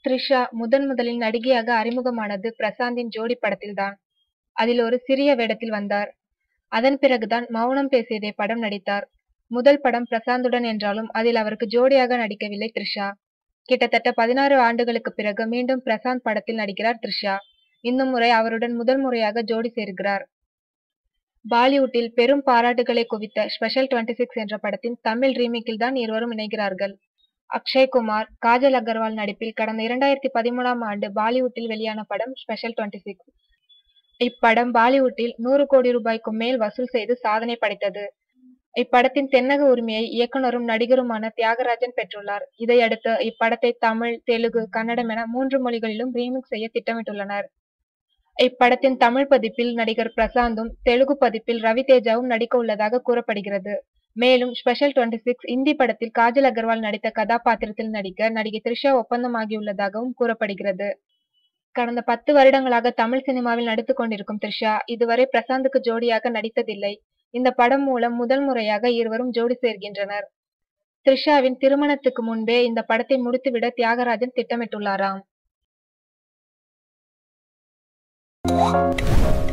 த்ரிஷா முதன் முதலில் நடிகையாக அறிமுகமானது பிரசாந்தின் ஜோடி படத்தில்தான் அதில் ஒரு சிறிய வேடத்தில் வந்தார் அதன் பிறகுதான் மௌனம் பேசியதே படம் நடித்தார் முதல் படம் பிரசாந்துடன் என்றாலும் அதில் அவருக்கு ஜோடியாக நடிக்கவில்லை த்ரிஷா கிட்டத்தட்ட பதினாறு ஆண்டுகளுக்கு பிறகு மீண்டும் பிரசாந்த் படத்தில் நடிக்கிறார் த்ரிஷா இந்த முறை அவருடன் முதல் முறையாக ஜோடி சேர்கிறார் பாலிவுட்டில் பெரும் பாராட்டுகளை குவித்த ஸ்பெஷல் 26 சிக்ஸ் என்ற படத்தின் தமிழ் ரீமேக்கில் தான் இருவரும் இணைகிறார்கள் அக்ஷய்குமார் காஜல் அகர்வால் நடிப்பில் கடந்த இரண்டாயிரத்தி பதிமூணாம் ஆண்டு பாலிவுட்டில் வெளியான படம் ஸ்பெஷல் 26 சிக்ஸ் இப்படம் பாலிவுட்டில் நூறு கோடி ரூபாய்க்கும் மேல் வசூல் செய்து சாதனை படைத்தது இப்படத்தின் தென்னக உரிமையை இயக்குனரும் நடிகருமான தியாகராஜன் பெற்றுள்ளார் இதையடுத்து இப்படத்தை தமிழ் தெலுங்கு கன்னடம் என மூன்று மொழிகளிலும் ரீமேக் செய்ய திட்டமிட்டுள்ளனர் இப்படத்தின் தமிழ் பதிப்பில் நடிகர் பிரசாந்தும் தெலுங்கு பதிப்பில் ரவி தேஜாவும் நடிக்க உள்ளதாக கூறப்படுகிறது மேலும் ஸ்பெஷல் 26 சிக்ஸ் இந்தி படத்தில் காஜல் அகர்வால் நடித்த கதாபாத்திரத்தில் நடிக்க நடிகை த்ரிஷா ஒப்பந்தமாகியுள்ளதாகவும் கூறப்படுகிறது கடந்த பத்து வருடங்களாக தமிழ் சினிமாவில் நடித்துக் கொண்டிருக்கும் த்ரிஷா இதுவரை பிரசாந்துக்கு ஜோடியாக நடித்ததில்லை இந்த படம் மூலம் முதல் முறையாக இருவரும் ஜோடி சேர்கின்றனர் த்ரிஷாவின் திருமணத்துக்கு முன்பே இந்த படத்தை முடித்துவிட தியாகராஜன் திட்டமிட்டுள்ளாராம்